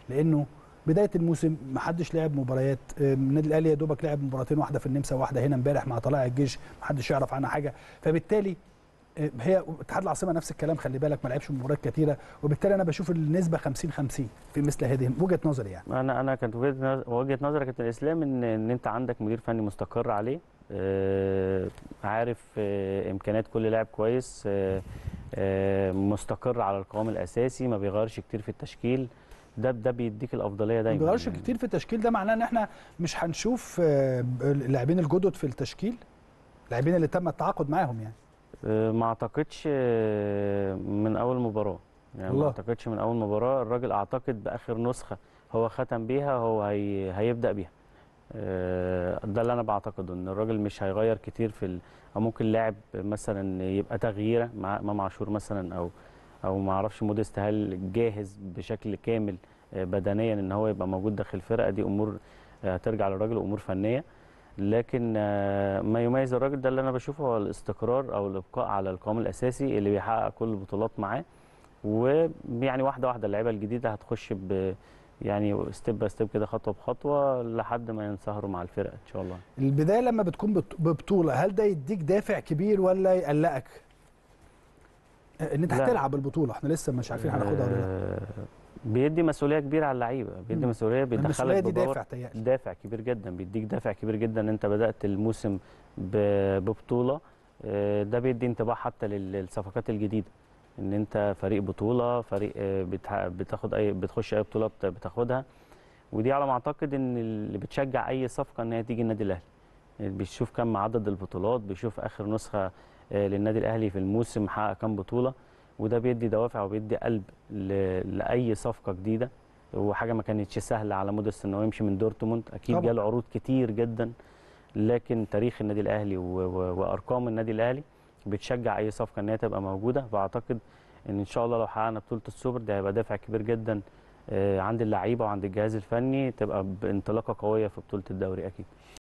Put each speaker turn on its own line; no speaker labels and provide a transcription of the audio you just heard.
لانه بدايه الموسم ما حدش لعب مباريات آه، النادي الاهلي يا دوبك لعب مباراتين واحده في النمسا واحده هنا امبارح مع طلائع الجيش ما حدش يعرف عنها حاجه فبالتالي آه، هي اتحاد العاصمه نفس الكلام خلي بالك ما لعبش مباريات كتيره وبالتالي انا بشوف النسبه 50 50 في مثل هذه وجهه نظري يعني
انا انا كانت وجهه نظ- وجهه نظري يا كابتن اسلام ان ان انت عندك مدير فني مستقر عليه آه، عارف آه، امكانيات كل لاعب كويس آه، آه، مستقر على القوام الاساسي ما بيغيرش كتير في التشكيل ده ده بيديك الافضليه
ما
دايما
بيغيرش
يعني.
كتير في التشكيل ده معناه ان احنا مش هنشوف آه، اللاعبين الجدد في التشكيل اللاعبين اللي تم التعاقد معاهم يعني
آه، ما اعتقدش آه، من اول مباراه يعني ما
الله.
اعتقدش من اول مباراه الراجل اعتقد باخر نسخه هو ختم بيها هو هي هيبدا بيها آه، ده اللي انا بعتقده ان الراجل مش هيغير كتير في ال... او ممكن لاعب مثلا يبقى تغييره مع امام عاشور مثلا او او ما اعرفش موديست هل جاهز بشكل كامل آه، بدنيا ان هو يبقى موجود داخل الفرقه دي امور آه، هترجع للراجل امور فنيه لكن آه، ما يميز الراجل ده اللي انا بشوفه هو الاستقرار او الابقاء على القوام الاساسي اللي بيحقق كل البطولات معاه ويعني واحده واحده اللعيبه الجديده هتخش ب يعني ستيب باي ستيب كده خطوه بخطوه لحد ما ينصهروا مع الفرقه ان شاء الله
البدايه لما بتكون بط- ببطوله هل ده يديك دافع كبير ولا يقلقك آه، ان انت
لا.
هتلعب البطوله احنا لسه مش عارفين هناخدها ولا لا
آه، بيدي مسؤوليه كبيره على اللعيبه بيدي
مم.
مسؤوليه
المسؤوليه
بيدخلك
دي
بباور
دافع تهيألي
دافع كبير جدا بيديك دافع كبير جدا ان انت بدات الموسم ب- ببطوله آه، ده بيدي انطباع حتى لل- للصفقات الجديده ان انت فريق بطوله فريق آه، بتح- بتاخد اي بتخش اي بطوله بت- بتاخدها ودي على ما اعتقد ان اللي بتشجع اي صفقه ان هي تيجي النادي الاهلي يعني بيشوف كم عدد البطولات بيشوف اخر نسخه آه، للنادي الاهلي في الموسم حقق كم بطوله وده بيدي دوافع وبيدي قلب ل- لاي صفقه جديده وحاجه ما كانتش سهله على موديست انه يمشي من دورتموند اكيد
طبعاً.
جاله عروض كتير جدا لكن تاريخ النادي الاهلي و- و- وارقام النادي الاهلي بتشجع اي صفقه ان هي تبقى موجوده فاعتقد ان ان شاء الله لو حققنا بطوله السوبر ده هيبقى دافع كبير جدا آه، عند اللعيبه وعند الجهاز الفني تبقى بانطلاقه قويه في بطوله الدوري اكيد